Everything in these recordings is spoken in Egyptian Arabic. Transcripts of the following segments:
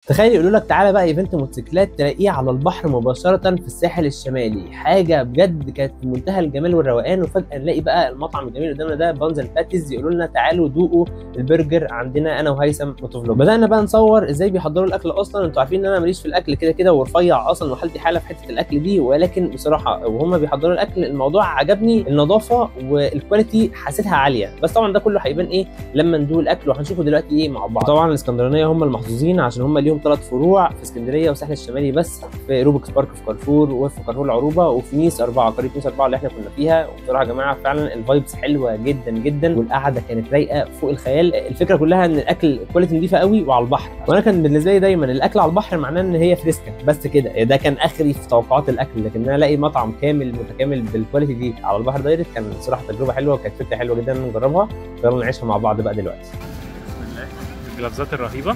تخيل يقولوا لك تعالى بقى ايفنت موتوسيكلات تلاقيه على البحر مباشره في الساحل الشمالي حاجه بجد كانت في منتهى الجمال والروقان وفجاه نلاقي بقى المطعم الجميل قدامنا ده بانزل باتيز يقولوا لنا تعالوا دوقوا البرجر عندنا انا وهيثم موتوفلوج بدانا بقى نصور ازاي بيحضروا الاكل اصلا انتوا عارفين ان انا ماليش في الاكل كده كده ورفيع اصلا وحالتي حاله في حته الاكل دي ولكن بصراحه وهم بيحضروا الاكل الموضوع عجبني النظافه والكواليتي حسيتها عاليه بس طبعا ده كله هيبان ايه لما ندوق الاكل وهنشوفه دلوقتي ايه مع بعض طبعا الاسكندرانيه هم المحظوظين عشان هم ليهم ثلاث فروع في اسكندريه والساحل الشمالي بس في روبكس بارك في كارفور وفي كارفور العروبه وفي نيس اربعه قريه نيس اربعه اللي احنا كنا فيها وبصراحه يا جماعه فعلا الفايبس حلوه جدا جدا والقعده كانت رايقه فوق الخيال الفكره كلها ان الاكل كواليتي نظيفه قوي وعلى البحر وانا كان بالنسبه لي دايما الاكل على البحر معناه ان هي فريسكا بس كده ده كان اخري في توقعات الاكل لكن انا الاقي مطعم كامل متكامل بالكواليتي دي على البحر دايركت كان صراحه تجربه حلوه وكانت فكره حلوه جدا نجربها يلا نعيشها مع بعض بقى دلوقتي بسم الله الجلافزات الرهيبه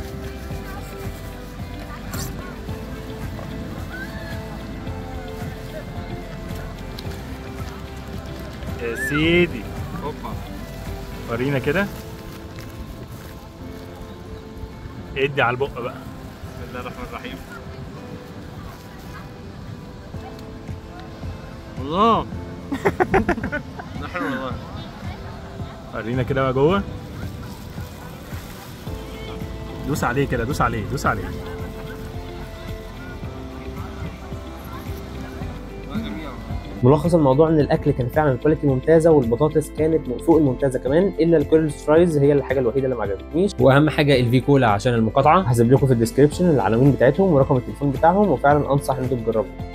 يا سيدي هوبا ورينا كده ادي على البق بقى بسم الله الرحمن الرحيم الله ده حلو والله ورينا كده بقى جوه دوس عليه كده دوس عليه دوس عليه ملخص الموضوع ان الاكل كان فعلا كواليتي ممتازه والبطاطس كانت من فوق الممتازه كمان الا الكيرلز فرايز هي الحاجه الوحيده اللي ما عجبتنيش واهم حاجه الفي كولا عشان المقاطعه هسيب لكم في الديسكربشن العناوين بتاعتهم ورقم التليفون بتاعهم وفعلا انصح ان انتم تجربوا